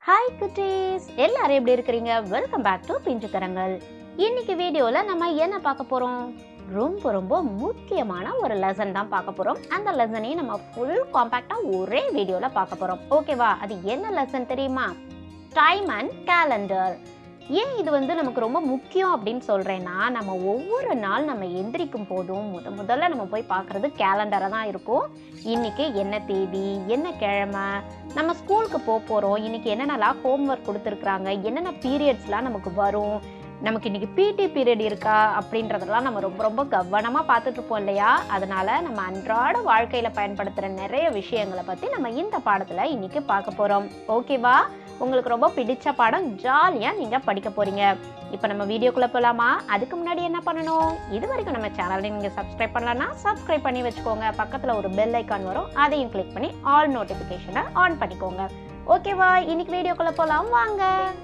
Hi குட்டீஸ் எல்லாரும் எப்படி இருக்கிறீங்க வெல்கம் பேக் டு பிஞ்சு கரங்கள் இன்னைக்கு வீடியோவில் நம்ம என்ன பார்க்க போகிறோம் ரொம்ப ரொம்ப முக்கியமான ஒரு லெசன் தான் பார்க்க போகிறோம் அந்த லெசனையும் நம்ம ஃபுல் காம்பேக்டாக ஒரே வீடியோவில் பார்க்க போகிறோம் ஓகேவா அது என்ன லெசன் தெரியுமா டைம் அண்ட் கேலண்டர் ஏன் இது வந்து நமக்கு ரொம்ப முக்கியம் அப்படின்னு சொல்கிறேன்னா நம்ம ஒவ்வொரு நாள் நம்ம எந்திரிக்கும் போதும் முத முதல்ல நம்ம போய் பார்க்குறது கேலண்டரை தான் இருக்கும் இன்னைக்கு என்ன தேதி என்ன கிழமை நம்ம ஸ்கூலுக்கு போக போகிறோம் இன்னைக்கு என்னென்னலாம் ஹோம்ஒர்க் கொடுத்துருக்குறாங்க என்னென்ன பீரியட்ஸ்லாம் நமக்கு வரும் நமக்கு இன்னைக்கு பிடி பீரியட் இருக்கா அப்படின்றதெல்லாம் நம்ம ரொம்ப ரொம்ப கவனமாக பார்த்துட்டு இருப்போம் இல்லையா அதனால நம்ம அன்றாட வாழ்க்கையில் பயன்படுத்துகிற நிறைய விஷயங்களை பற்றி நம்ம இந்த பாடத்தில் இன்னைக்கு பார்க்க போகிறோம் ஓகேவா உங்களுக்கு ரொம்ப பிடிச்ச பாடம் ஜாலியாக நீங்கள் படிக்க போகிறீங்க இப்போ நம்ம வீடியோக்குள்ளே போகலாமா அதுக்கு முன்னாடி என்ன பண்ணணும் இது வரைக்கும் நம்ம சேனலை நீங்கள் சப்ஸ்கிரைப் பண்ணலன்னா சப்ஸ்கிரைப் பண்ணி வச்சுக்கோங்க பக்கத்தில் ஒரு பெல் ஐக்கான் வரும் அதையும் கிளிக் பண்ணி ஆல் நோட்டிஃபிகேஷனை ஆன் பண்ணிக்கோங்க ஓகேவா இன்னைக்கு வீடியோக்குள்ளே போகலாம் வாங்க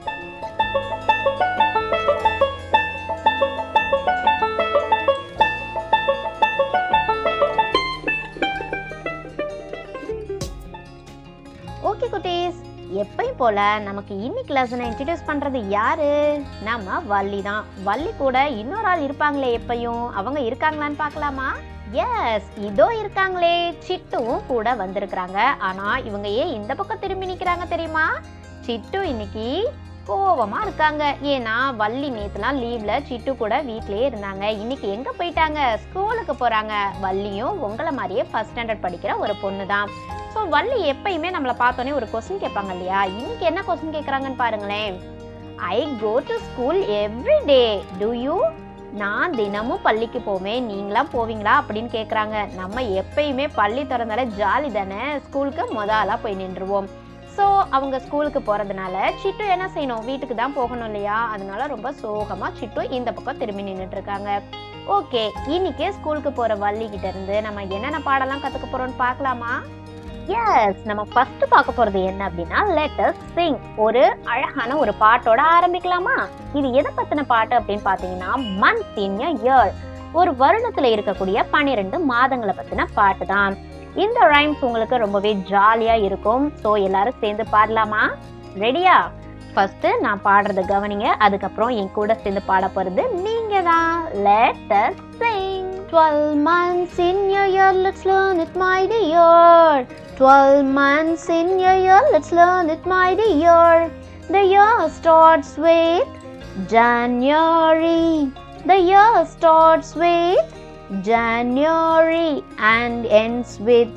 ஓகே குட்டீஸ் எப்பயும் போல நமக்கு இன்னைக்கு லெசனை இன்ட்ரடியூஸ் பண்றது யாரு நம்ம வள்ளி தான் வள்ளி கூட இன்னொரு ஆள் இருப்பாங்களே எப்பயும் அவங்க இருக்காங்களான்னு பார்க்கலாமா எஸ் இதோ இருக்காங்களே சிட்டுவும் கூட வந்திருக்கிறாங்க ஆனா இவங்க ஏன் இந்த பக்கம் திரும்பி நிக்கிறாங்க தெரியுமா சிட்டு இன்னைக்கு கோவமா இருக்காங்க ஏன்னா வள்ளி நேத்துலாம் லீவ்ல சிட்டு கூட வீட்லயே இருந்தாங்க இன்னைக்கு எங்க போயிட்டாங்க ஸ்கூலுக்கு போறாங்க வள்ளியும் உங்களை மாதிரியே ஃபர்ஸ்ட் ஸ்டாண்டர்ட் படிக்கிற ஒரு பொண்ணு தான் ஸோ வள்ளி எப்பயுமே நம்மளை பார்த்தோன்னே ஒரு கொஸ்டின் கேட்பாங்க இல்லையா இன்னைக்கு என்ன கொஸ்டின் கேட்குறாங்கன்னு பாருங்களேன் I go to school every day do you நான் தினமும் பள்ளிக்கு போவேன் நீங்களாம் போவீங்களா அப்படின்னு கேட்குறாங்க நம்ம எப்பயுமே பள்ளி திறந்தாலே ஜாலி தானே ஸ்கூலுக்கு மொத ஆளாக போய் நின்றுவோம் ஸோ அவங்க ஸ்கூலுக்கு போகிறதுனால சிட்டு என்ன செய்யணும் வீட்டுக்கு தான் போகணும் இல்லையா அதனால ரொம்ப சோகமாக சிட்டு இந்த பக்கம் திரும்பி நின்றுட்டு இருக்காங்க ஓகே இன்னைக்கு ஸ்கூலுக்கு போகிற வள்ளி கிட்ட இருந்து நம்ம என்னென்ன பாடலாம் கற்றுக்க போகிறோம்னு பார்க்கலாமா எஸ் நம்ம ஃபர்ஸ்ட் பார்க்க போறது என்ன அப்படின்னா லெட்டஸ் சிங் ஒரு அழகான ஒரு பாட்டோட ஆரம்பிக்கலாமா இது எதை பத்தின பாட்டு அப்படின்னு பாத்தீங்கன்னா மந்த் இன் இயர் ஒரு வருடத்துல இருக்கக்கூடிய பன்னிரெண்டு மாதங்களை பத்தின பாட்டு தான் இந்த ரைம்ஸ் உங்களுக்கு ரொம்பவே ஜாலியா இருக்கும் ஸோ எல்லாரும் சேர்ந்து பாடலாமா ரெடியா ஃபர்ஸ்ட் நான் பாடுறத கவனிங்க அதுக்கப்புறம் என் கூட சேர்ந்து பாட போறது நீங்க தான் let's sing 12 months in your year, let's learn it, my dear. 12 months in your year, let's learn it, my dear. The year starts with January. The year starts with January and ends with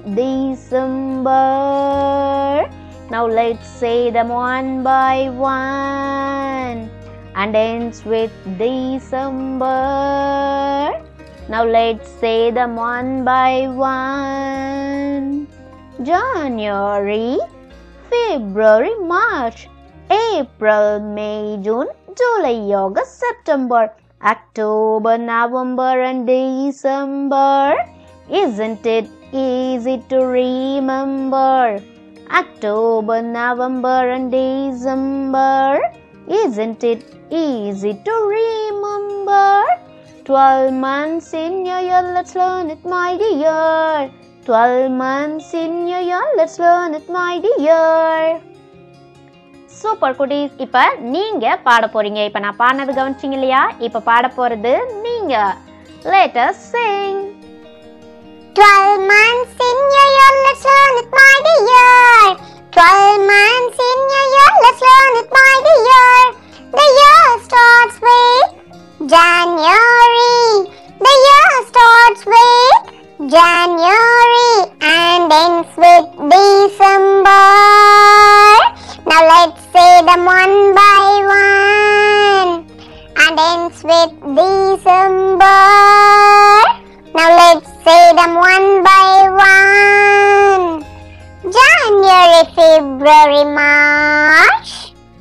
December. Now let's say them one by one and ends with December. Now let's say them one by one. January, February, March, April, May, June, July, August, September, October, November, and December. Isn't it easy to remember? October, November, and December. Isn't it easy to remember? 12 months in your year, let's learn it, my dear. 12 months in your year, let's learn it, my dear. Super குட்டீஸ் இப்போ நீங்க பாட போறீங்க இப்போ நான் பாடினது கவனிச்சிங்க இல்லையா இப்போ பாட போறது நீங்க let's sing 12 months in your year, let's learn it, my dear. 12 months in your year, let's learn it, my dear. The year starts with January. The year starts with January and ends with December. Now let's say them one by one and ends with December. Now let's say them one by one. January, February, March.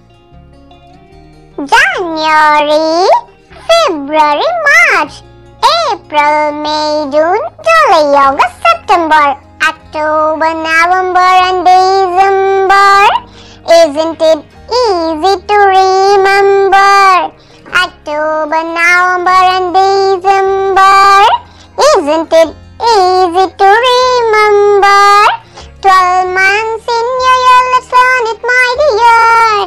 January, February, March. April, May, June, July, August, September, October, November, and December. Isn't it easy to remember? October, November, and December. Isn't it easy to remember? Twelve months in your year, let's learn it, my dear.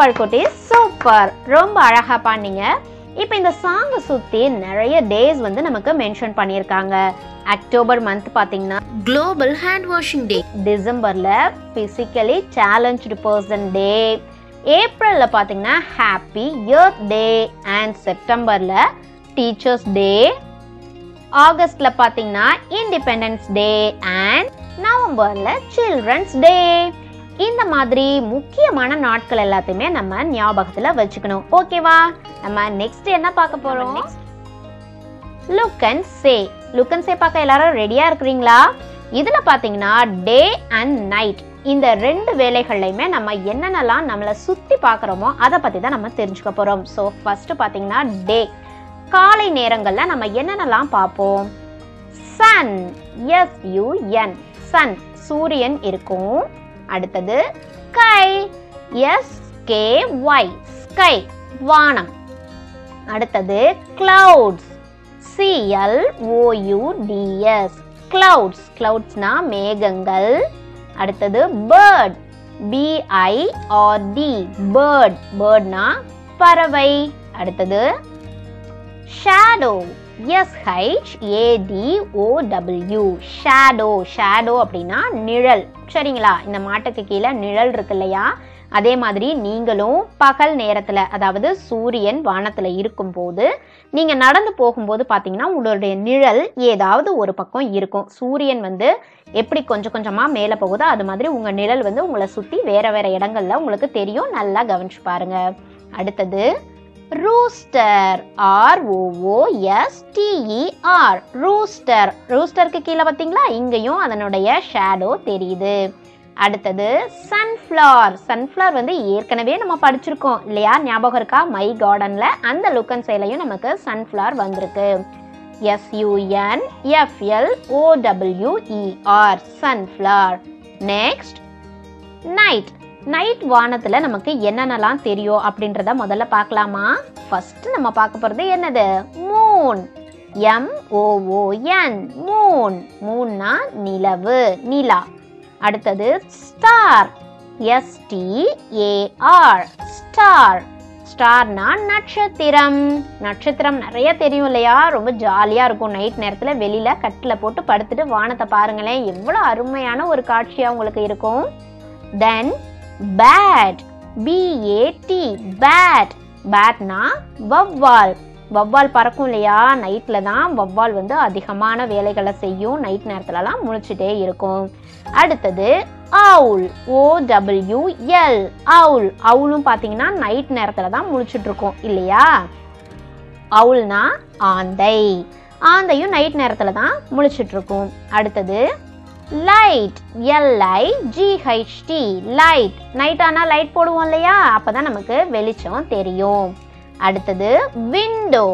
Super குட்டி super ரொம்ப அழகா பாடினீங்க இப்போ இந்த சாங்கை சுற்றி நிறைய days வந்து நமக்கு மென்ஷன் பண்ணியிருக்காங்க அக்டோபர் மந்த் பார்த்தீங்கன்னா குளோபல் ஹேண்ட் வாஷிங் டே டிசம்பரில் ஃபிசிக்கலி சேலஞ்சு பர்சன் டே ஏப்ரலில் பார்த்தீங்கன்னா ஹாப்பி எர்த் டே அண்ட் செப்டம்பரில் டீச்சர்ஸ் டே ஆகஸ்ட்ல பார்த்தீங்கன்னா இண்டிபெண்டன்ஸ் டே அண்ட் நவம்பர்ல சில்ட்ரன்ஸ் டே இந்த மாதிரி முக்கியமான நாட்கள் எல்லாத்தையுமே நம்ம ஞாபகத்துல வச்சுக்கணும் ஓகேவா நம்ம நெக்ஸ்ட் என்ன பார்க்க போறோம் look and say look and say பார்க்க எல்லாரும் ரெடியா இருக்கிறீங்களா இதுல பாத்தீங்கன்னா டே அண்ட் நைட் இந்த ரெண்டு வேலைகள்லையுமே நம்ம என்னென்னலாம் நம்மளை சுத்தி பார்க்குறோமோ அதை பத்தி தான் நம்ம தெரிஞ்சுக்க போறோம் ஸோ ஃபர்ஸ்ட் பாத்தீங்கன்னா டே காலை நேரங்கள்ல நம்ம என்னென்னலாம் பார்ப்போம் sun S U N sun சூரியன் இருக்கும் அடுத்தது sky S K Y sky வானம் அடுத்தது கிளவுட்ஸ் சிஎல் ஓயுடிஎஸ் கிளவுட்ஸ் கிளவுட்ஸ்னா மேகங்கள் அடுத்தது பேர்ட் பிஐஆர்டி பேர்ட் பேர்ட்னா பறவை அடுத்தது shadow S H A D O W shadow shadow அப்படின்னா நிழல் சரிங்களா இந்த மாட்டுக்கு கீழே நிழல் இருக்கு இல்லையா அதே மாதிரி நீங்களும் பகல் நேரத்தில் அதாவது சூரியன் வானத்தில் இருக்கும்போது நீங்கள் நடந்து போகும்போது பார்த்தீங்கன்னா உங்களுடைய நிழல் ஏதாவது ஒரு பக்கம் இருக்கும் சூரியன் வந்து எப்படி கொஞ்சம் கொஞ்சமாக மேலே போகுதோ அது மாதிரி உங்கள் நிழல் வந்து உங்களை சுற்றி வேற வேற இடங்கள்ல உங்களுக்கு தெரியும் நல்லா கவனிச்சு பாருங்க அடுத்தது rooster R O O S T E R rooster ரூஸ்டருக்கு கீழே பார்த்தீங்களா இங்கேயும் அதனுடைய ஷேடோ தெரியுது அடுத்தது சன்ஃப்ளவர் சன்ஃப்ளவர் வந்து ஏற்கனவே நம்ம படிச்சிருக்கோம் இல்லையா ஞாபகம் இருக்கா மை கார்டன்ல அந்த லுக்கன் செயலையும் நமக்கு சன்ஃப்ளவர் வந்திருக்கு S U N F L O W E R sunflower next night night வானத்துல நமக்கு என்னென்னலாம் தெரியும் அப்படின்றத முதல்ல பார்க்கலாமா ஃபர்ஸ்ட் நம்ம பார்க்க போறது என்னது மூன் எம் ஓஓஎன் மூன் மூன்னா நிலவு நிலா அடுத்தது ஸ்டார் எஸ்டிஏஆர் ஸ்டார் ஸ்டார்னா நட்சத்திரம் நட்சத்திரம் நிறைய தெரியும் இல்லையா ரொம்ப ஜாலியாக இருக்கும் நைட் நேரத்தில் வெளியில் கட்டில் போட்டு படுத்துட்டு வானத்தை பாருங்களேன் எவ்வளோ அருமையான ஒரு காட்சியாக உங்களுக்கு இருக்கும் தென் பேட் பிஏடி பேட் பேட்னா வவ்வால் வவ்வால் பறக்கும் இல்லையா நைட்டில் தான் வவ்வால் வந்து அதிகமான வேலைகளை செய்யும் நைட் நேரத்துலலாம் முழிச்சிட்டே இருக்கும் அடுத்தது அவுல் ஓடபிள்யூஎல் அவுல் அவுலும் பார்த்தீங்கன்னா நைட் நேரத்தில் தான் முழிச்சிட்டு இருக்கோம் இல்லையா அவுல்னா ஆந்தை ஆந்தையும் நைட் நேரத்தில் தான் முழிச்சிட்டு இருக்கும் அடுத்தது light L I G H T light night ஆனால் லைட் போடுவோம் இல்லையா அப்போ தான் நமக்கு வெளிச்சம் தெரியும் அடுத்தது விண்டோ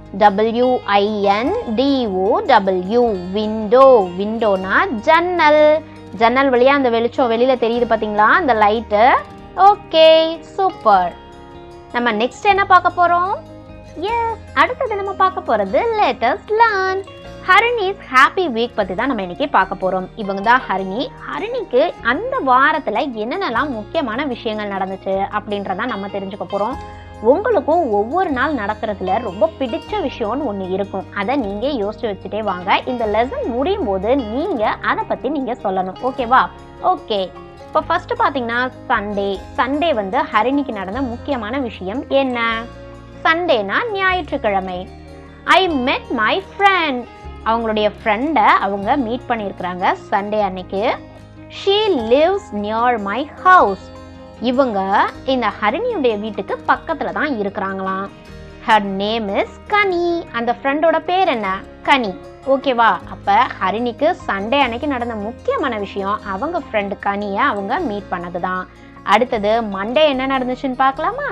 டபிள்யூஐஎன் டிஓடபிள்யூ விண்டோ விண்டோனா ஜன்னல் ஜன்னல் வழியா அந்த வெளிச்சம் வெளியில தெரியுது பாத்தீங்களா அந்த லைட்டு ஓகே சூப்பர் நம்ம நெக்ஸ்ட் என்ன பார்க்க போறோம் எஸ் அடுத்தது நம்ம பார்க்க போறது let's learn Harini's happy week பத்தி தான் நம்ம இன்னைக்கு பார்க்க போறோம் இவங்க தான் ஹரிணி ஹரிணிக்கு அந்த வாரத்துல என்னென்னலாம் முக்கியமான விஷயங்கள் நடந்துச்சு அப்படின்றத நம்ம தெரிஞ்சுக்க போறோம் உங்களுக்கும் ஒவ்வொரு நாள் நடக்கிறதுல ரொம்ப பிடிச்ச விஷயம்னு ஒன்று இருக்கும் அதை நீங்கள் யோசிச்சு வச்சுட்டே வாங்க இந்த லெசன் முடியும் போது நீங்கள் அதை பற்றி நீங்கள் சொல்லணும் ஓகேவா ஓகே இப்போ ஃபர்ஸ்ட் பார்த்தீங்கன்னா சண்டே சண்டே வந்து ஹரிணிக்கு நடந்த முக்கியமான விஷயம் என்ன சண்டேனா ஞாயிற்றுக்கிழமை ஐ மெட் மை ஃப்ரெண்ட் அவங்களுடைய ஃப்ரெண்டை அவங்க மீட் பண்ணியிருக்கிறாங்க சண்டே அன்னைக்கு she lives near my house இவங்க இந்த ஹரிணியுடைய வீட்டுக்கு பக்கத்துல தான் இருக்கிறாங்களாம் ஹர் நேம் இஸ் கனி அந்த ஃப்ரெண்டோட பேர் என்ன கனி ஓகேவா அப்ப ஹரிணிக்கு சண்டே அன்னைக்கு நடந்த முக்கியமான விஷயம் அவங்க ஃப்ரெண்டு கனியை அவங்க மீட் பண்ணது தான் அடுத்தது மண்டே என்ன நடந்துச்சுன்னு பார்க்கலாமா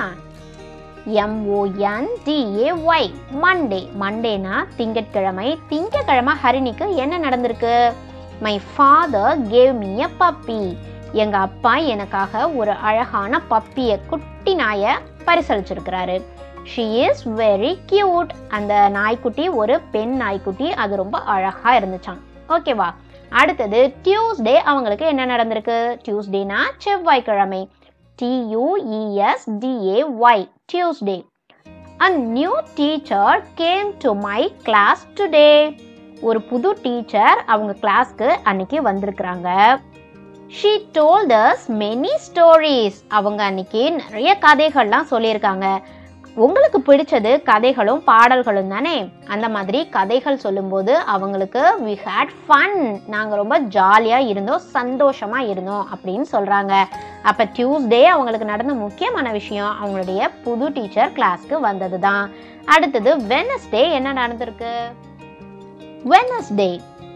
எம்ஓஎன் டிஏஒய் மண்டே மண்டேனா திங்கட்கிழமை திங்கட்கிழமை ஹரிணிக்கு என்ன நடந்திருக்கு my father gave me a puppy எங்க அப்பா எனக்காக ஒரு அழகான பப்பிய குட்டி நாயை பரிசளிச்சிருக்கிறாரு ஷீ இஸ் வெரி கியூட் அந்த நாய்க்குட்டி ஒரு பெண் நாய்க்குட்டி அது ரொம்ப அழகா இருந்துச்சாம் ஓகேவா அடுத்தது டியூஸ்டே அவங்களுக்கு என்ன நடந்திருக்கு டியூஸ்டேனா செவ்வாய்க்கிழமை T-U-E-S-D-A-Y, Tuesday. A new teacher came to my class today. ஒரு புது டீச்சர் அவங்க கிளாஸ்க்கு அன்னைக்கு வந்திருக்கிறாங்க she told us many stories அவங்க அன்னைக்கு நிறைய கதைகள்லாம் சொல்லியிருக்காங்க உங்களுக்கு பிடிச்சது கதைகளும் பாடல்களும் தானே அந்த மாதிரி கதைகள் சொல்லும்போது அவங்களுக்கு வி ஹேட் ஃபன் நாங்கள் ரொம்ப ஜாலியாக இருந்தோம் சந்தோஷமாக இருந்தோம் அப்படின்னு சொல்கிறாங்க அப்போ டியூஸ்டே அவங்களுக்கு நடந்த முக்கியமான விஷயம் அவங்களுடைய புது டீச்சர் கிளாஸ்க்கு வந்தது தான் அடுத்தது வெனஸ்டே என்ன நடந்திருக்கு வெனஸ்டே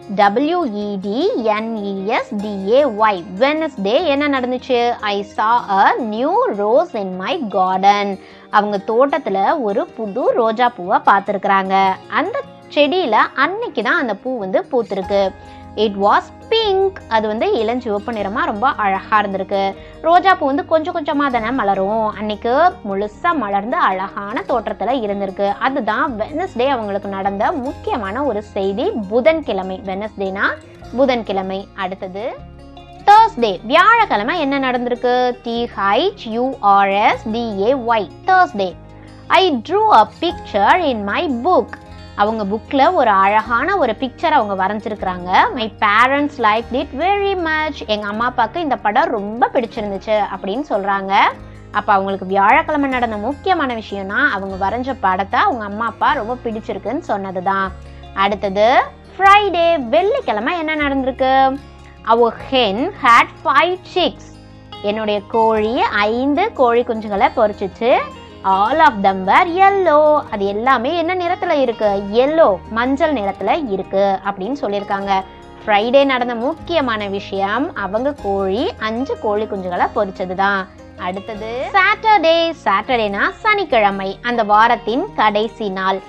டபிள்யூஇடிஎன்இஎஸ்டிஏஒய் வெனஸ்டே என்ன நடந்துச்சு I saw a new rose in my garden அவங்க தோட்டத்தில் ஒரு புது ரோஜா பூவை பார்த்துருக்குறாங்க அந்த செடியில் அன்னைக்கு தான் அந்த பூ வந்து பூத்திருக்கு இட் வாஸ் பிங்க் அது வந்து இளஞ்சிவப்பு நிறமாக ரொம்ப அழகாக இருந்திருக்கு ரோஜா பூ வந்து கொஞ்சம் கொஞ்சமாக தானே மலரும் அன்னைக்கு முழுசாக மலர்ந்து அழகான தோற்றத்தில் இருந்திருக்கு அதுதான் வெனஸ்டே அவங்களுக்கு நடந்த முக்கியமான ஒரு செய்தி புதன்கிழமை வெனஸ்டேனா புதன்கிழமை அடுத்தது தேர்ஸ்டே வியாழக்கிழமை என்ன நடந்திருக்கு T H U R S D A Y Thursday I drew a picture in my book அவங்க புக்கில் ஒரு அழகான ஒரு பிக்சர் அவங்க வரைஞ்சிருக்கிறாங்க my parents like it very much எங்கள் அம்மா அப்பாவுக்கு இந்த படம் ரொம்ப பிடிச்சிருந்துச்சு அப்படின்னு சொல்கிறாங்க அப்போ அவங்களுக்கு வியாழக்கிழமை நடந்த முக்கியமான விஷயம்னா அவங்க வரைஞ்ச படத்தை அவங்க அம்மா அப்பா ரொம்ப பிடிச்சிருக்குன்னு சொன்னது தான் அடுத்தது ஃப்ரைடே வெள்ளிக்கிழமை என்ன நடந்திருக்கு our hen had five chicks என்னுடைய கோழி ஐந்து கோழி குஞ்சுகளை பொறிச்சிச்சு all of them were yellow அது எல்லாமே என்ன நிறத்தில் இருக்கு எல்லோ மஞ்சள் நிறத்தில் இருக்கு அப்படின்னு சொல்லியிருக்காங்க ஃப்ரைடே நடந்த முக்கியமான விஷயம் அவங்க கோழி அஞ்சு கோழி குஞ்சுகளை பொறிச்சது தான் அடுத்தது சாட்டர்டே சாட்டர்டேனா சனிக்கிழமை அந்த வாரத்தின் கடைசி நாள்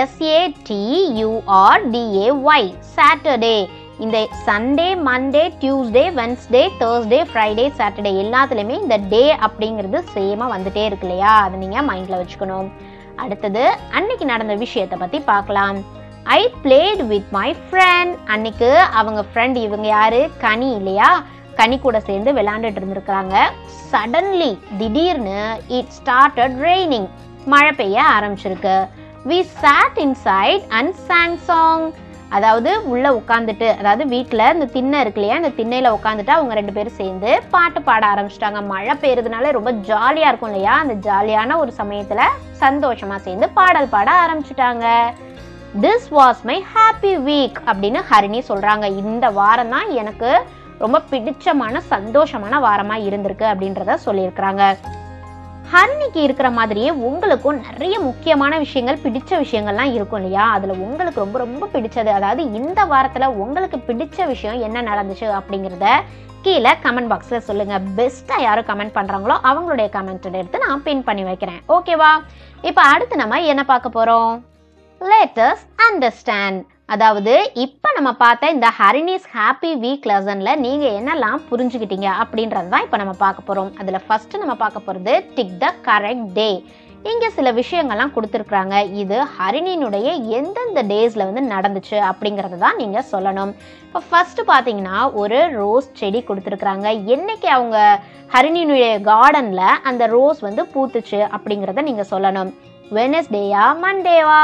எஸ்ஏடியூஆர்டிஏஒய் சாட்டர்டே இந்த Sunday Monday Tuesday Wednesday Thursday Friday Saturday எல்லாத்துலேயுமே இந்த டே அப்படிங்கிறது சேமாக வந்துட்டே இருக்கு இல்லையா அதை நீங்கள் மைண்டில் வச்சுக்கணும் அடுத்தது அன்னைக்கு நடந்த விஷயத்தை பற்றி பார்க்கலாம் I played with my friend அன்னைக்கு அவங்க ஃப்ரெண்ட் இவங்க யாரு கனி இல்லையா கனி கூட சேர்ந்து விளையாண்டுட்டு இருந்திருக்கிறாங்க சடன்லி திடீர்னு இட் ஸ்டார்டட் ரெய்னிங் மழை பெய்ய ஆரம்பிச்சிருக்கு we sat inside and sang song அதாவது உள்ள உட்காந்துட்டு அதாவது வீட்டில் இந்த திண்ணை இருக்கு இல்லையா இந்த திண்ணையில் உட்காந்துட்டு அவங்க ரெண்டு பேரும் சேர்ந்து பாட்டு பாட ஆரம்பிச்சிட்டாங்க மழை பெய்யறதுனால ரொம்ப ஜாலியாக இருக்கும் இல்லையா அந்த ஜாலியான ஒரு சமயத்தில் சந்தோஷமாக சேர்ந்து பாடல் பாட ஆரம்பிச்சிட்டாங்க this was my happy week அப்படின்னு ஹரிணி சொல்கிறாங்க இந்த வாரம் தான் எனக்கு ரொம்ப பிடிச்சமான சந்தோஷமான வாரமாக இருந்திருக்கு அப்படின்றத சொல்லியிருக்கிறாங்க ஹரிணிக்கு இருக்கிற மாதிரியே உங்களுக்கும் நிறைய முக்கியமான விஷயங்கள் பிடிச்ச விஷயங்கள்லாம் இருக்கும் இல்லையா அதில் உங்களுக்கு ரொம்ப ரொம்ப பிடிச்சது அதாவது இந்த வாரத்தில் உங்களுக்கு பிடிச்ச விஷயம் என்ன நடந்துச்சு அப்படிங்கிறத கீழே கமெண்ட் பாக்ஸில் சொல்லுங்கள் பெஸ்ட்டாக யாரும் கமெண்ட் பண்ணுறாங்களோ அவங்களுடைய கமெண்ட் எடுத்து நான் பின் பண்ணி வைக்கிறேன் ஓகேவா இப்போ அடுத்து நம்ம என்ன பார்க்க போகிறோம் லேட்டஸ் அண்டர்ஸ்டாண்ட் அதாவது இப்போ நம்ம பார்த்த இந்த ஹரினிஸ் ஹாப்பி வீக் லெசனில் நீங்கள் என்னெல்லாம் புரிஞ்சுக்கிட்டீங்க அப்படின்றது தான் இப்போ நம்ம பார்க்க போகிறோம் அதில் ஃபஸ்ட்டு நம்ம பார்க்க போகிறது டிக் த கரெக்ட் டே இங்கே சில விஷயங்கள்லாம் கொடுத்துருக்குறாங்க இது ஹரிணியினுடைய எந்தெந்த டேஸில் வந்து நடந்துச்சு அப்படிங்கிறத தான் நீங்கள் சொல்லணும் இப்போ ஃபஸ்ட்டு பார்த்தீங்கன்னா ஒரு ரோஸ் செடி கொடுத்துருக்குறாங்க என்னைக்கு அவங்க ஹரிணியினுடைய கார்டனில் அந்த ரோஸ் வந்து பூத்துச்சு அப்படிங்கிறத நீங்கள் சொல்லணும் வெனஸ்டேயா மண்டேவா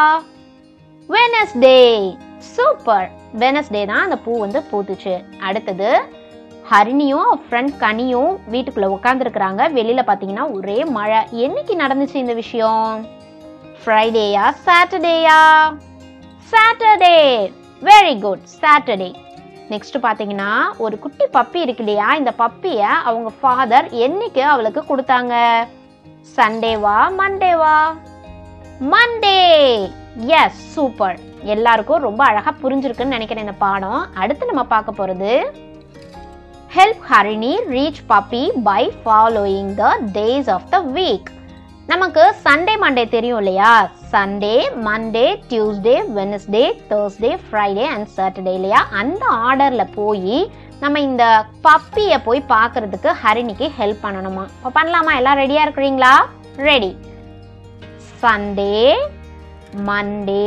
வெனஸ்டே சூப்பர் வெனஸ்டே தான் அந்த பூ வந்து பூத்துச்சு அடுத்தது ஹரிணியும் ஃப்ரெண்ட் கனியும் வீட்டுக்குள்ள உட்காந்துருக்குறாங்க வெளியில பார்த்தீங்கன்னா ஒரே மழை என்னைக்கு நடந்துச்சு இந்த விஷயம் ஃப்ரைடேயா சாட்டர்டேயா Saturday very good Saturday next பார்த்தீங்கன்னா ஒரு குட்டி பப்பி இருக்கு இல்லையா இந்த பப்பியை அவங்க ஃபாதர் என்னைக்கு அவளுக்கு கொடுத்தாங்க சண்டேவா மண்டேவா மண்டே எஸ் சூப்பர் எல்லாருக்கும் ரொம்ப அழகாக புரிஞ்சிருக்குன்னு நினைக்கிறேன் இந்த பாடம் அடுத்து நம்ம பார்க்க போகிறது help Harini reach puppy by following the days of the week நமக்கு சண்டே மண்டே தெரியும் இல்லையா Sunday Monday Tuesday Wednesday Thursday Friday and Saturday இல்லையா அந்த ஆர்டரில் போய் நம்ம இந்த பப்பியை போய் பார்க்கறதுக்கு ஹரிணிக்கு ஹெல்ப் பண்ணணுமா இப்போ பண்ணலாமா எல்லாம் ரெடியாக இருக்கிறீங்களா ready Sunday Monday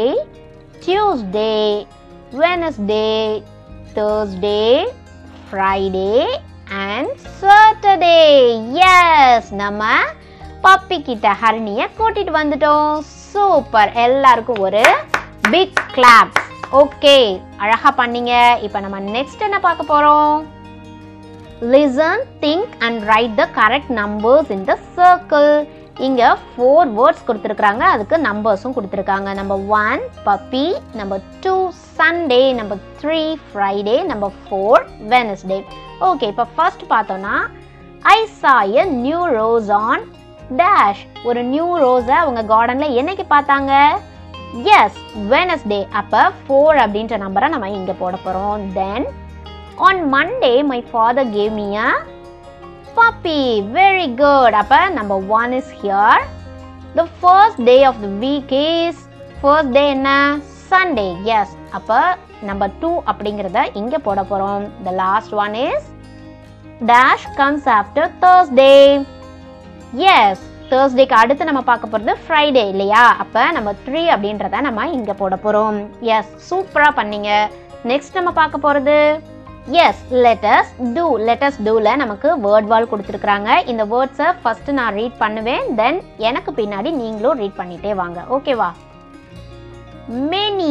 Tuesday Wednesday Thursday Friday and Saturday yes நம்ம பப்பி கிட்ட ஹரணிய கூட்டிட்டு வந்துட்டோம் சூப்பர் எல்லாருக்கும் ஒரு பிக் கிளாப் ஓகே அழகா பண்ணீங்க இப்போ நம்ம நெக்ஸ்ட் என்ன பார்க்க போறோம் listen think and write the correct numbers in the circle இங்க ஃபோர் வேர்ட்ஸ் கொடுத்துருக்காங்க அதுக்கு நம்பர்ஸும் கொடுத்துருக்காங்க number one puppy number two Sunday number three Friday number four Wednesday okay இப்போ ஃபர்ஸ்ட் பார்த்தோம்னா I saw a new rose on dash ஒரு new ரோஸை அவங்க கார்டனில் என்னைக்கு பார்த்தாங்க எஸ் வெனஸ்டே அப்போ ஃபோர் அப்படின்ற நம்பரை நம்ம இங்கே போட போகிறோம் then on Monday my father gave me a puppy very good அப்ப number one is here the first day of the week is first day என்ன sunday yes அப்ப number two அப்படிங்கிறத இங்க போட போறோம் the last one is dash comes after thursday yes தேர்ஸ்டேக்கு அடுத்து நம்ம பார்க்க போகிறது ஃப்ரைடே இல்லையா அப்போ நம்ம த்ரீ அப்படின்றத நம்ம இங்கே போட போகிறோம் எஸ் சூப்பராக பண்ணீங்க நெக்ஸ்ட் நம்ம பார்க்க போகிறது எஸ் லெட்டஸ் டூ லெட்டஸ் டூவில் நமக்கு வேர்ட் வால் கொடுத்துருக்குறாங்க இந்த வேர்ட்ஸை ஃபஸ்ட்டு நான் ரீட் பண்ணுவேன் தென் எனக்கு பின்னாடி நீங்களும் ரீட் பண்ணிட்டே வாங்க ஓகேவா many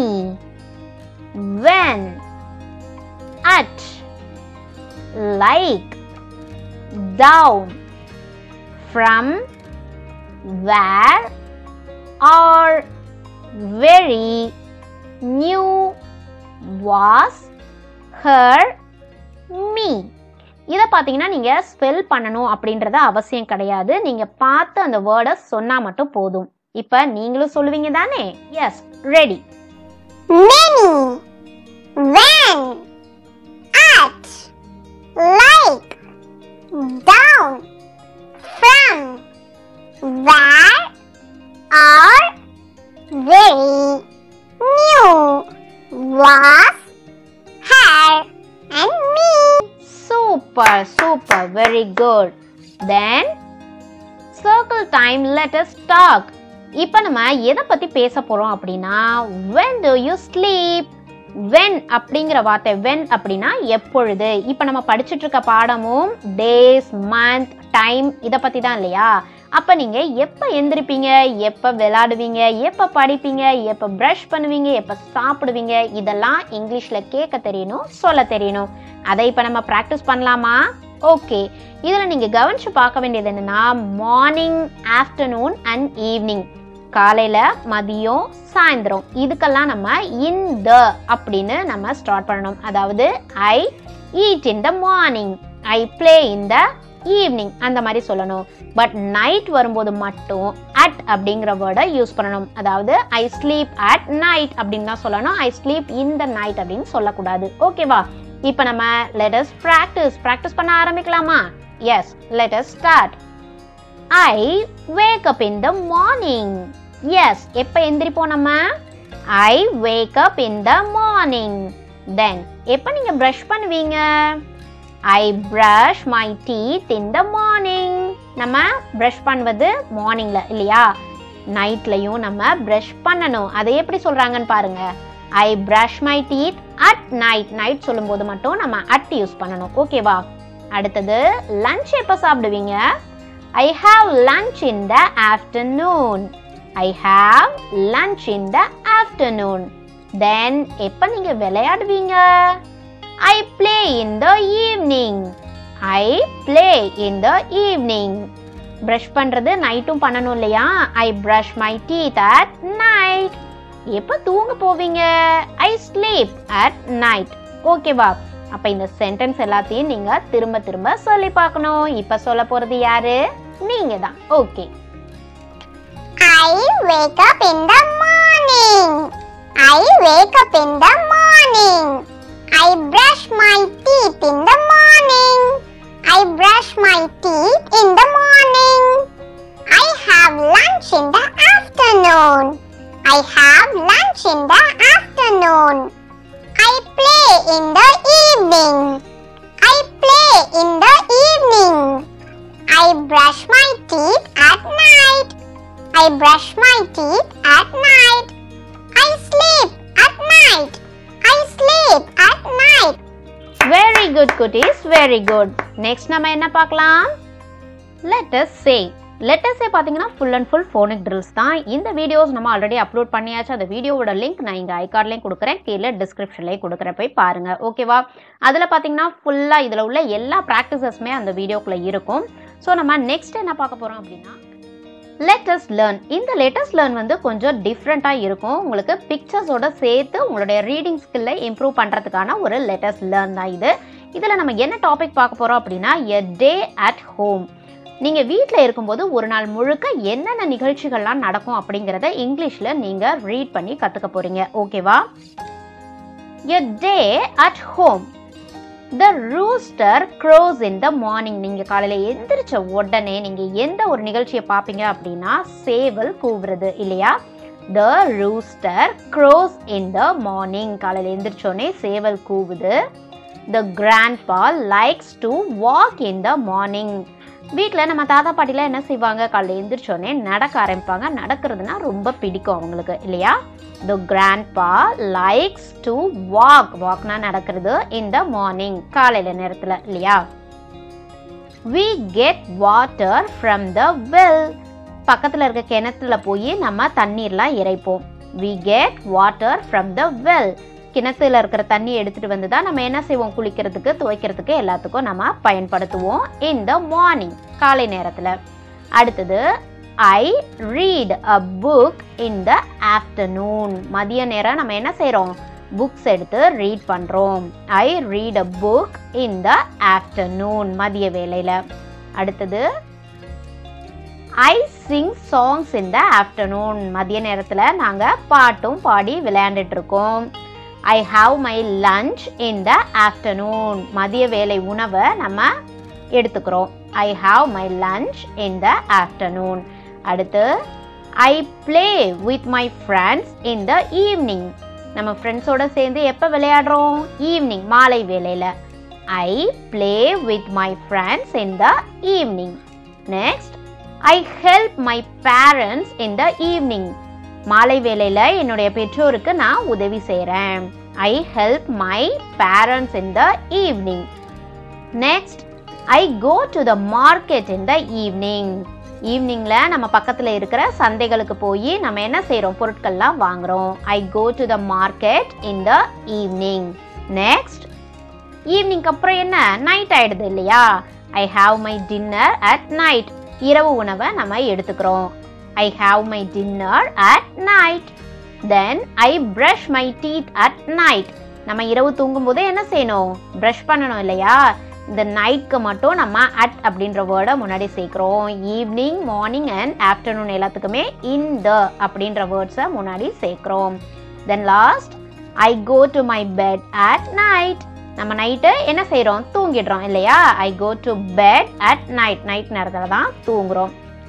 when at like down from where or very new was her me இதை பார்த்தீங்கன்னா நீங்கள் ஸ்பெல் பண்ணணும் அப்படின்றத அவசியம் கிடையாது நீங்கள் பார்த்து அந்த வேர்டை சொன்னால் மட்டும் போதும் இப்போ நீங்களும் சொல்லுவீங்க தானே yes ready Many. When. At. Like. Down. From. Where. Or. Very. New. Was. Her. And me. Super super very good then circle time let us talk இப்போ நம்ம எதை பற்றி பேச போகிறோம் அப்படின்னா when do you sleep when அப்படிங்கிற வார்த்தை when அப்படின்னா எப்பொழுது இப்போ நம்ம படிச்சுட்டு இருக்க பாடமும் டேஸ் மந்த் டைம் இதை பற்றி தான் இல்லையா அப்போ நீங்கள் எப்போ எந்திரிப்பீங்க எப்போ விளையாடுவீங்க எப்போ படிப்பீங்க எப்போ ப்ரஷ் பண்ணுவீங்க எப்போ சாப்பிடுவீங்க இதெல்லாம் இங்கிலீஷில் கேட்க தெரியணும் சொல்ல தெரியணும் அதை இப்போ நம்ம ப்ராக்டிஸ் பண்ணலாமா ஓகே இதில் நீங்கள் கவனிச்சு பார்க்க வேண்டியது என்னென்னா மார்னிங் ஆஃப்டர்நூன் அண்ட் ஈவினிங் காலையில் மதியம் சாயந்தரம் இதுக்கெல்லாம் நம்ம இன் த அப்படின்னு நம்ம ஸ்டார்ட் பண்ணணும் அதாவது I eat in the morning I play in the evening அந்த மாதிரி சொல்லணும் பட் நைட் வரும்போது மட்டும் அட் அப்படிங்கிற வேர்டை யூஸ் பண்ணணும் அதாவது ஐ ஸ்லீப் அட் நைட் அப்படின்னு தான் சொல்லணும் I sleep in the night அப்படின்னு சொல்லக்கூடாது ஓகேவா இப்போ நம்ம லெட்டஸ் ப்ராக்டிஸ் ப்ராக்டிஸ் பண்ண ஆரம்பிக்கலாமா yes let's start I wake up in the morning yes எப்போ எந்திரிப்போம் நம்ம ஐ wake up in the morning தென் எப்போ நீங்கள் ப்ரஷ் பண்ணுவீங்க I brush my teeth in the morning நம்ம ப்ரஷ் பண்ணுவது மார்னிங்கில் இல்லையா நைட்லையும் நம்ம ப்ரஷ் பண்ணணும் அதை எப்படி சொல்கிறாங்கன்னு பாருங்க I brush my teeth at night night சொல்லும்போது மட்டும் நம்ம அட் யூஸ் பண்ணணும் ஓகேவா அடுத்தது லஞ்ச் எப்போ சாப்பிடுவீங்க I have lunch in the afternoon I have lunch in the afternoon then எப்போ நீங்கள் விளையாடுவீங்க I play in the evening I play in the evening brush பண்ணுறது நைட்டும் பண்ணணும் இல்லையா I brush my teeth at night எப்போ தூங்க போவீங்க ஐ ஸ்லீப் அட் நைட் ஓகேவா அப்போ இந்த சென்டென்ஸ் எல்லாத்தையும் நீங்கள் திரும்ப திரும்ப சொல்லி பார்க்கணும் இப்போ சொல்ல போகிறது யாரு நீங்கள் தான் okay I wake up in the morning. I wake up in the morning. I brush my teeth in the morning. I brush my teeth in the morning. I have lunch in the afternoon. I have lunch in the afternoon. I play in the evening. I play in the evening. I brush my teeth at night. I brush my teeth at night. I sleep at night. I sleep at night. Very good குட்டீஸ் very good next நம்ம என்ன பார்க்கலாம் let's say லெட்டஸே பார்த்தீங்கன்னா full and full phonic drills தான் இந்த videos நம்ம already upload பண்ணியாச்சு அந்த வீடியோவோட லிங்க் நான் இங்கே ஐகார்ட்லேயும் கொடுக்குறேன் கீழே டிஸ்கிரிப்ஷன்லேயும் கொடுக்குறேன் போய் பாருங்க ஓகேவா அதில் பார்த்தீங்கன்னா ஃபுல்லாக இதில் உள்ள எல்லா ப்ராக்டிசஸுமே அந்த வீடியோக்குள்ளே இருக்கும் ஸோ நம்ம நெக்ஸ்ட் என்ன பார்க்க போகிறோம் அப்படின்னா லேட்டஸ்ட் லேர்ன் இந்த லேட்டஸ்ட் லேர்ன் வந்து கொஞ்சம் டிஃப்ரெண்ட்டாக இருக்கும் உங்களுக்கு பிக்சர்ஸோட சேர்த்து உங்களுடைய ரீடிங் ஸ்கில்லை இம்ப்ரூவ் பண்ணுறதுக்கான ஒரு லேட்டஸ்ட் லேர்ன் தான் இது இதில் நம்ம என்ன டாபிக் பார்க்க போகிறோம் அப்படின்னா எ டே அட் ஹோம் நீங்கள் வீட்டில் இருக்கும்போது ஒரு நாள் முழுக்க என்னென்ன நிகழ்ச்சிகள்லாம் நடக்கும் அப்படிங்கிறத இங்கிலீஷில் நீங்கள் ரீட் பண்ணி கற்றுக்க போகிறீங்க ஓகேவா a day at home the rooster crows in the morning நீங்கள் காலையில் எந்திரிச்ச உடனே நீங்கள் எந்த ஒரு நிகழ்ச்சியை பார்ப்பீங்க அப்படின்னா சேவல் கூவுறது இல்லையா the rooster crows in the morning காலையில் எந்திரிச்சோடனே சேவல் கூவுது the grandpa likes to walk in the morning வீட்டில் நம்ம தாத்தா பாட்டிலாம் என்ன செய்வாங்க காலையில் எந்திரிச்சோடனே நடக்க ஆரம்பிப்பாங்க நடக்கிறதுனா ரொம்ப பிடிக்கும் அவங்களுக்கு இல்லையா the grandpa likes to walk walk நடக்கிறது இன் த மார்னிங் காலையில் நேரத்தில் இல்லையா we get water from the well பக்கத்தில் இருக்க கிணத்துல போய் நம்ம தண்ணீர்லாம் இறைப்போம் we get water from the well கிணத்துல இருக்கிற தண்ணி எடுத்துட்டு வந்து தான் நம்ம என்ன செய்வோம் குளிக்கிறதுக்கு துவைக்கிறதுக்கு எல்லாத்துக்கும் நம்ம பயன்படுத்துவோம் இன் த மார்னிங் காலை நேரத்தில் அடுத்தது I read a book in the afternoon மதிய நேரம் நம்ம என்ன செய்கிறோம் புக்ஸ் எடுத்து ரீட் பண்ணுறோம் I read a book in the afternoon மதிய வேலையில் அடுத்தது I sing songs in the afternoon மதிய நேரத்தில் நாங்கள் பாட்டும் பாடி விளையாண்டுட்டு இருக்கோம் I have my lunch in the afternoon மதிய வேலை உணவை நம்ம எடுத்துக்கிறோம் I have my lunch in the afternoon அடுத்து I play with my friends in the evening நம்ம ஃப்ரெண்ட்ஸோட சேர்ந்து எப்போ விளையாடுறோம் ஈவினிங் மாலை வேலையில் I play with my friends in the evening next I help my parents in the evening மாலை வேலையில் என்னுடைய பெற்றோருக்கு நான் உதவி செய்கிறேன் I help my parents in the evening next I go to the market in the evening ஈவினிங்கில் நம்ம பக்கத்தில் இருக்கிற சந்தைகளுக்கு போய் நம்ம என்ன செய்கிறோம் பொருட்கள்லாம் வாங்குகிறோம் I go to the market in the evening next ஈவினிங்க்கு அப்புறம் என்ன நைட் ஆயிடுது இல்லையா I have my dinner at night இரவு உணவை நம்ம எடுத்துக்கிறோம் I have my dinner at night then I brush my teeth at night நம்ம இரவு தூங்கும்போது என்ன செய்யணும் ப்ரஷ் பண்ணணும் இல்லையா இந்த நைட்க்கு மட்டும் நம்ம அட் அப்படின்ற வேர்டை முன்னாடி சேர்க்குறோம் ஈவினிங் மார்னிங் அண்ட் ஆஃப்டர்நூன் எல்லாத்துக்குமே இன் த அப்படின்ற வேர்ட்ஸை முன்னாடி சேர்க்குறோம் then last I go to my bed at night நம்ம நைட்டு என்ன செய்கிறோம் தூங்கிடுறோம் இல்லையா I go to bed at night night நேரத்தில் தான் தூங்குறோம்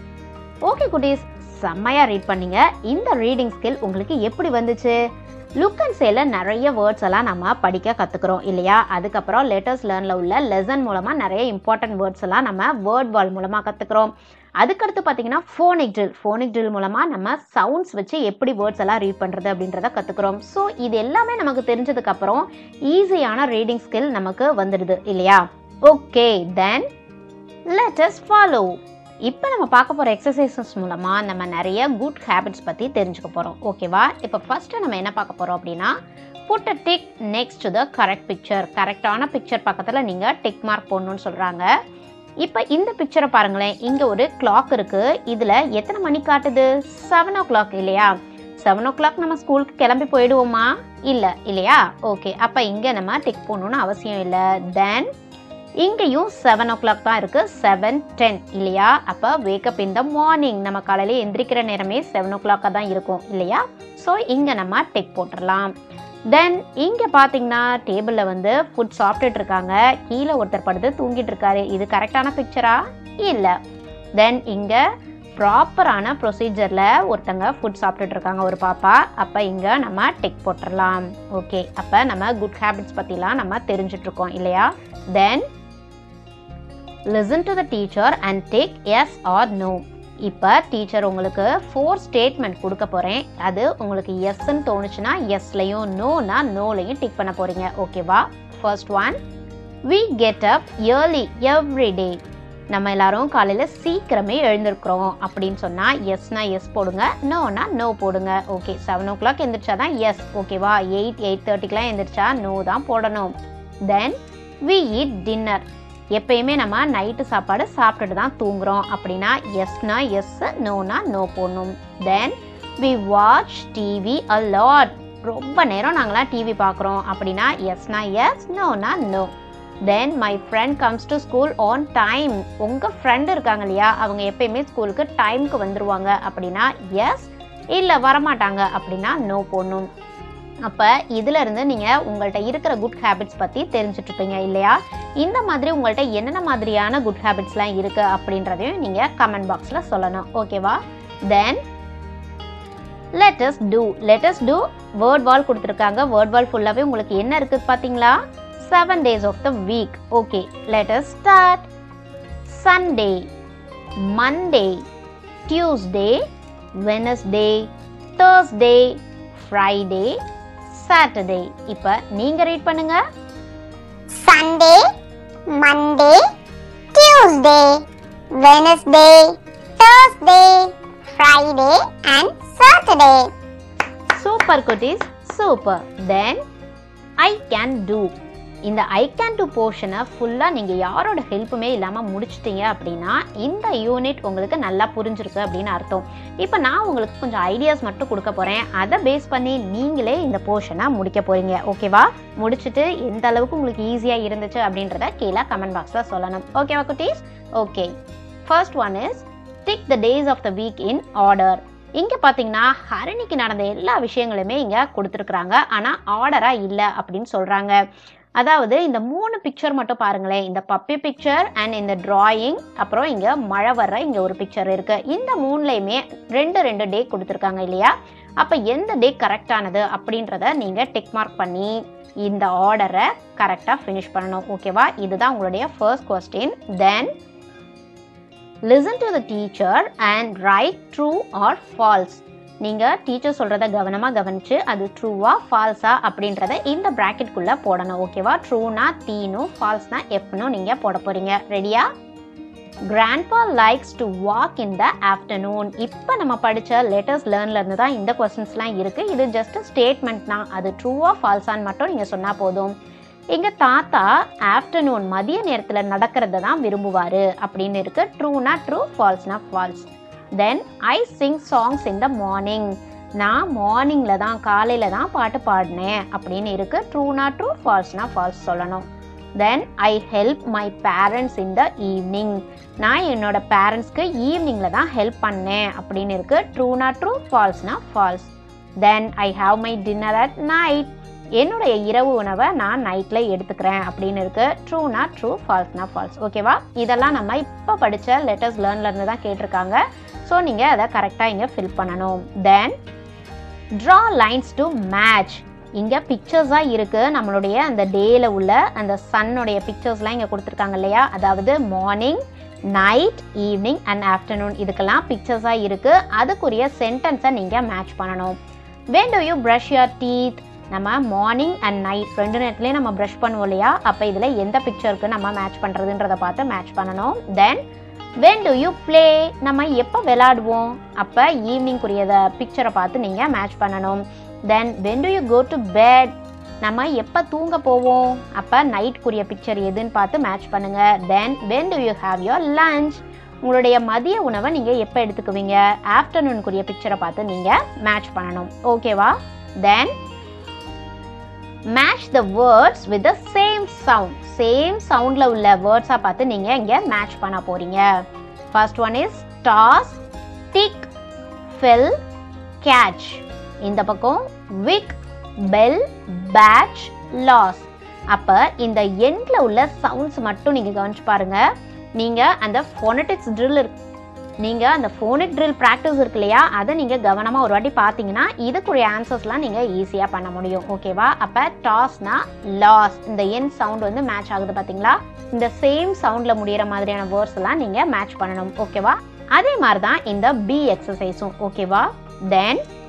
ஓகே குட்டீஸ் செம்மையாக ரீட் பண்ணீங்க இந்த ரீடிங் ஸ்கில் உங்களுக்கு எப்படி வந்துச்சு லுக் அண்ட் சேல நிறைய வேர்ட்ஸ் எல்லாம் நம்ம படிக்க கற்றுக்குறோம் இல்லையா அதுக்கப்புறம் லேட்டஸ்ட் லேர்னில் உள்ள லெசன் மூலமாக நிறைய இம்பார்ட்டன்ட் வேர்ட்ஸ் எல்லாம் நம்ம வேர்ட் வால் மூலமாக கற்றுக்குறோம் அதுக்கடுத்து பார்த்தீங்கன்னா ஃபோனிக் ட்ரில் ஃபோனிக் ட்ரில் மூலமாக நம்ம சவுண்ட்ஸ் வச்சு எப்படி வேர்ட்ஸ் எல்லாம் ரீட் பண்ணுறது அப்படின்றத கற்றுக்குறோம் ஸோ இது எல்லாமே நமக்கு தெரிஞ்சதுக்கப்புறம் ஈஸியான ரீடிங் ஸ்கில் நமக்கு வந்துடுது இல்லையா okay then let us follow இப்போ நம்ம பார்க்க போகிற எக்ஸசைசஸ் மூலமாக நம்ம நிறைய குட் ஹேபிட்ஸ் பற்றி தெரிஞ்சுக்க போகிறோம் ஓகேவா இப்போ ஃபஸ்ட்டு நம்ம என்ன பார்க்க போகிறோம் அப்படின்னா put a tick next to the correct picture கரெக்டான பிக்சர் பக்கத்தில் நீங்கள் டிக் மார்க் போடணும்னு சொல்கிறாங்க இப்போ இந்த பிக்சரை பாருங்களேன் இங்கே ஒரு கிளாக் இருக்குது இதில் எத்தனை மணி காட்டுது செவன் ஓ கிளாக் இல்லையா செவன் ஓ கிளாக் நம்ம ஸ்கூலுக்கு கிளம்பி போயிடுவோமா இல்லை இல்லையா ஓகே அப்போ இங்கே நம்ம டிக் போடணும்னு அவசியம் இல்லை தென் இங்கேயும் செவன் ஓ கிளாக் தான் இருக்குது செவன் டென் இல்லையா அப்போ வேக்கப் இன் த மார்னிங் நம்ம காலையில் எந்திரிக்கிற நேரமே செவன் ஓ கிளாக்காக தான் இருக்கும் இல்லையா ஸோ இங்கே நம்ம டிக் போட்டுடலாம் தென் இங்கே பார்த்தீங்கன்னா டேபிளில் வந்து ஃபுட் சாப்பிட்டுட்டு இருக்காங்க கீழே ஒருத்தர் படுத்து தூங்கிட்டு இருக்காரு இது கரெக்டான பிக்சரா இல்லை தென் இங்கே ப்ராப்பரான ப்ரொசீஜரில் ஒருத்தங்க ஃபுட் சாப்பிட்டுட்டு இருக்காங்க ஒரு பாப்பா அப்போ இங்கே நம்ம டிக் போட்டுடலாம் ஓகே அப்போ நம்ம குட் ஹேபிட்ஸ் பற்றிலாம் நம்ம தெரிஞ்சுட்டு இருக்கோம் இல்லையா then listen to the teacher and take yes or no இப்போ டீச்சர் உங்களுக்கு ஃபோர் ஸ்டேட்மெண்ட் கொடுக்க போகிறேன் அது உங்களுக்கு எஸ்ன்னு தோணுச்சுன்னா எஸ்லையும் நோனா நோலையும் டிக் பண்ண போகிறீங்க ஓகேவா first one we get up early every day நம்ம எல்லாரும் காலையில் சீக்கிரமே எழுந்திருக்கிறோம் அப்படின்னு சொன்னால் எஸ்னா எஸ் போடுங்க நோனா நோ போடுங்க ஓகே செவன் ஓ கிளாக் எந்திரிச்சா தான் எஸ் ஓகேவா எயிட் எயிட் தேர்ட்டிக்கெலாம் எந்திரிச்சா நோ தான் போடணும் தென் வி eat டின்னர் எப்பயுமே நம்ம நைட்டு சாப்பாடு சாப்பிட்டுட்டு தான் தூங்குறோம் அப்படின்னா எஸ்னா எஸ் நோனா நோ போடணும் then we watch TV a lot ரொம்ப நேரம் நாங்களாம் டிவி பார்க்குறோம் அப்படின்னா எஸ்னா எஸ் நோனா no then my friend comes to school on time உங்கள் ஃப்ரெண்டு இருக்காங்க இல்லையா அவங்க எப்பயுமே ஸ்கூலுக்கு டைம்க்கு வந்துருவாங்க அப்படின்னா எஸ் இல்லை வரமாட்டாங்க அப்படின்னா நோ போடணும் அப்போ இதிலிருந்து நீங்கள் உங்கள்கிட்ட இருக்கிற குட் ஹேபிட்ஸ் பற்றி தெரிஞ்சுட்ருப்பீங்க இல்லையா இந்த மாதிரி உங்கள்கிட்ட என்னென்ன மாதிரியான குட் ஹேபிட்ஸ்லாம் இருக்குது அப்படின்றதையும் நீங்கள் கமெண்ட் பாக்ஸில் சொல்லணும் ஓகேவா then let's do let's do word wall கொடுத்துருக்காங்க வேர்ட் வால் ஃபுல்லாகவே உங்களுக்கு என்ன இருக்குது பார்த்தீங்களா seven days of the week okay let's start Sunday Monday Tuesday Wednesday Thursday Friday Saturday இப்போ நீங்கள் ரீட் பண்ணுங்க Sunday, Monday, Tuesday, Wednesday, Thursday, Friday, and Saturday. Super குட்டீஸ் super then I can do இந்த ஐ கேன் டூ போர்ஷனை ஃபுல்லாக நீங்கள் யாரோட ஹெல்ப்புமே இல்லாமல் முடிச்சிட்டீங்க அப்படின்னா இந்த யூனிட் உங்களுக்கு நல்லா புரிஞ்சிருக்கு அப்படின்னு அர்த்தம் இப்போ நான் உங்களுக்கு கொஞ்சம் ஐடியாஸ் மட்டும் கொடுக்க போகிறேன் அதை பேஸ் பண்ணி நீங்களே இந்த போர்ஷனை முடிக்க போகிறீங்க ஓகேவா முடிச்சுட்டு எந்த அளவுக்கு உங்களுக்கு ஈஸியாக இருந்துச்சு அப்படின்றத கீழே கமெண்ட் பாக்ஸில் சொல்லணும் ஓகேவா குட்டீஸ் okay first one is tick the days of the week in order இங்கே பார்த்தீங்கன்னா ஹரணிக்கு நடந்த எல்லா விஷயங்களுமே இங்கே கொடுத்துருக்குறாங்க ஆனால் ஆர்டராக இல்லை அப்படின்னு சொல்கிறாங்க அதாவது இந்த மூணு பிக்சர் மட்டும் பாருங்களேன் இந்த பப்பி பிக்சர் அண்ட் இந்த டிராயிங் அப்புறம் இங்கே மழை வர்ற இங்கே ஒரு பிக்சர் இருக்குது இந்த மூணுலையுமே ரெண்டு ரெண்டு டே கொடுத்துருக்காங்க இல்லையா அப்போ எந்த டே கரெக்டானது அப்படின்றத நீங்கள் டிக் மார்க் பண்ணி இந்த ஆர்டரை கரெக்டாக ஃபினிஷ் பண்ணணும் ஓகேவா இதுதான் உங்களுடைய first question then listen to the teacher and write true or false நீங்கள் டீச்சர் சொல்கிறத கவனமாக கவனித்து அது ட்ரூவா ஃபால்ஸா அப்படின்றத இந்த ப்ராக்கெட்குள்ளே போடணும் ஓகேவா ட்ரூனா தீனும் ஃபால்ஸ்னா எஃப்னும் நீங்கள் போட போகிறீங்க ரெடியா grandpa likes to walk in the afternoon இப்போ நம்ம படித்த லெட்டர்ஸ் லேர்ன்ல இருந்து தான் இந்த கொஸ்டின்ஸ்லாம் இருக்குது இது ஜஸ்ட் ஸ்டேட்மெண்ட் தான் அது ட்ரூவா ஃபால்ஸான்னு மட்டும் நீங்கள் சொன்னால் போதும் எங்க தாத்தா ஆஃப்டர்நூன் மதிய நேரத்தில் நடக்கிறத தான் விரும்புவார் அப்படின்னு இருக்கு ட்ரூனா ட்ரூ ஃபால்ஸ்னா false then I sing songs in the morning நான் மார்னிங்கில் தான் காலையில் தான் பாட்டு பாடினேன் அப்படின்னு இருக்கு ட்ரூனா ட்ரூ ஃபால்ஸ்னா ஃபால்ஸ் சொல்லணும் then I help my parents in the evening நான் என்னோட பேரண்ட்ஸ்க்கு ஈவினிங்கில் தான் ஹெல்ப் பண்ணேன் அப்படின்னு இருக்கு ட்ரூனா ட்ரூ ஃபால்ஸ்னா false then I have my dinner at night என்னுடைய இரவு உணவை நான் நைட்டில் எடுத்துக்கிறேன் அப்படின்னு இருக்கு ட்ரூனா ட்ரூ ஃபால்ஸ்னா ஃபால்ஸ் ஓகேவா இதெல்லாம் நம்ம இப்போ படித்த லெட்டர்ஸ் லேர்ன்லேருந்து தான் கேட்டிருக்காங்க ஸோ நீங்கள் அதை கரெக்டாக இங்கே ஃபில் பண்ணணும் then draw lines to match இங்கே பிக்சர்ஸாக இருக்குது நம்மளுடைய அந்த டேயில் உள்ள அந்த சன்னுடைய பிக்சர்ஸ்லாம் இங்கே கொடுத்துருக்காங்க இல்லையா அதாவது morning night evening and afternoon இதுக்கெல்லாம் பிக்சர்ஸாக இருக்குது அதுக்குரிய சென்டென்ஸை நீங்கள் மேட்ச் பண்ணணும் when do you brush your teeth நம்ம மார்னிங் அண்ட் நைட் ரெண்டு நேரத்துலேயும் நம்ம ப்ரஷ் பண்ணுவோம் இல்லையா அப்போ இதில் எந்த பிக்சருக்கு நம்ம மேட்ச் பண்ணுறதுன்றதை பார்த்து மேட்ச் பண்ணணும் தென் when do you play நம்ம எப்போ விளாடுவோம் அப்போ ஈவினிங்குரியத பிக்சரை பார்த்து நீங்கள் மேட்ச் பண்ணணும் தென் when do you go to bed நம்ம எப்போ தூங்க போவோம் அப்போ நைட்குரிய பிக்சர் எதுன்னு பார்த்து மேட்ச் பண்ணுங்க தென் when do you have your lunch உங்களுடைய மதிய உணவை நீங்கள் எப்போ எடுத்துக்குவீங்க ஆஃப்டர்நூனுக்குரிய பிக்சரை பார்த்து நீங்கள் மேட்ச் பண்ணணும் ஓகேவா then match the words with the same sound same சவுண்டில் உள்ள வேர்ட்ஸாக பார்த்து நீங்கள் இங்கே மேட்ச் பண்ண போகிறீங்க first one is toss tick fill catch இந்த பக்கம் விக் பெல் பேட்ச் லாஸ் அப்போ இந்த எண்டில் உள்ள சவுண்ட்ஸ் மட்டும் நீங்கள் கவனிச்சு பாருங்க நீங்கள் அந்த ஃபோனட்டிக்ஸ் ட்ரில் இருக்கு நீங்கள் அந்த ஃபோனிக் ட்ரில் ப்ராக்டிஸ் இருக்கு இல்லையா அதை நீங்கள் கவனமாக ஒரு வாட்டி பார்த்தீங்கன்னா இதுக்குரிய ஆன்சர்ஸ்லாம் நீங்கள் ஈஸியாக பண்ண முடியும் ஓகேவா அப்போ டாஸ்னா லாஸ் இந்த என் சவுண்ட் வந்து மேட்ச் ஆகுது பார்த்தீங்களா இந்த சேம் சவுண்டில் முடியிற மாதிரியான வேர்ட்ஸ் எல்லாம் நீங்கள் மேட்ச் பண்ணணும் ஓகேவா அதே மாதிரி தான் இந்த பி எக்ஸசைஸும் ஓகேவா தென்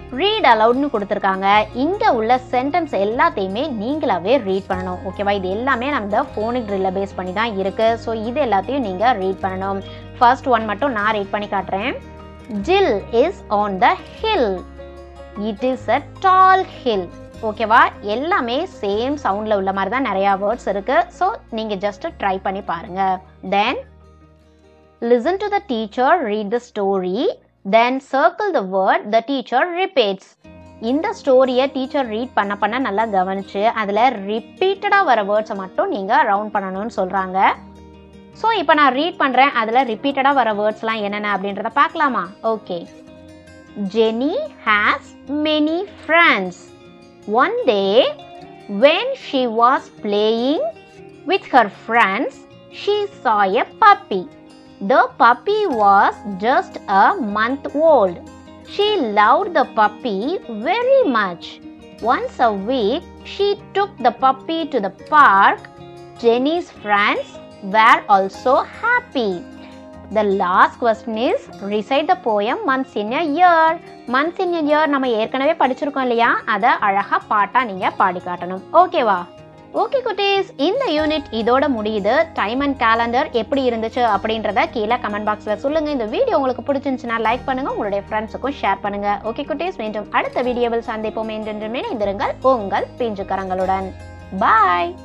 ரீட் அலவுட்னு கொடுத்துருக்காங்க இங்கே உள்ள சென்டென்ஸ் எல்லாத்தையுமே நீங்களாவே ரீட் பண்ணணும் ஓகேவா இது எல்லாமே நம்ம ஃபோனிக் ட்ரில்லை பேஸ் பண்ணி தான் இருக்குது ஸோ இது எல்லாத்தையும் நீங்கள் ரீட் பண்ணணும் ஃபர்ஸ்ட் ஒன் மட்டும் நான் ரீட் பண்ணி காட்டுறேன் Jill is on the hill it is a tall hill ஓகேவா எல்லாமே சேம் சவுண்டில் உள்ள மாதிரி தான் நிறையா வேர்ட்ஸ் இருக்குது ஸோ நீங்கள் ஜஸ்ட் ட்ரை பண்ணி பாருங்கள் then listen to the teacher read the story then circle the word the teacher repeats இந்த ஸ்டோரியை டீச்சர் ரீட் பண்ண பண்ண நல்லா கவனிச்சு அதில் ரிப்பீட்டடாக வர வேர்ட்ஸை மட்டும் நீங்கள் ரவுண்ட் பண்ணணும்னு சொல்கிறாங்க ஸோ இப்போ நான் ரீட் பண்ணுறேன் அதில் ரிப்பீட்டடாக வர வேர்ட்ஸ்லாம் என்னென்ன அப்படின்றத பார்க்கலாமா okay Jenny has many friends one day when she was playing with her friends, she saw a puppy. The puppy was just a month old. She loved the puppy very much. Once a week, she took the puppy to the park. Jenny's friends were also happy. The last question is recite the poem months in a year. months in a year நம்ம ஏற்கனவே படிச்சிருக்கோம் இல்லையா அதை அழகா பாட்டா நீங்க பாடி காட்டணும் ஓகேவா ஓகே குட்டீஸ் இந்த யூனிட் இதோட முடியுது டைம் அண்ட் கேலண்டர் எப்படி இருந்துச்சு அப்படின்றத கீழே கமெண்ட் பாக்ஸில் சொல்லுங்க இந்த வீடியோ உங்களுக்கு பிடிச்சிருந்துச்சுன்னா லைக் பண்ணுங்க உங்களுடைய ஃப்ரெண்ட்ஸுக்கும் ஷேர் பண்ணுங்க ஓகே குட்டீஸ் மீண்டும் அடுத்த வீடியோவில் சந்திப்போம் என்றென்று இணைந்திருங்கள் உங்கள் பிஞ்சு கரங்களுடன் பாய்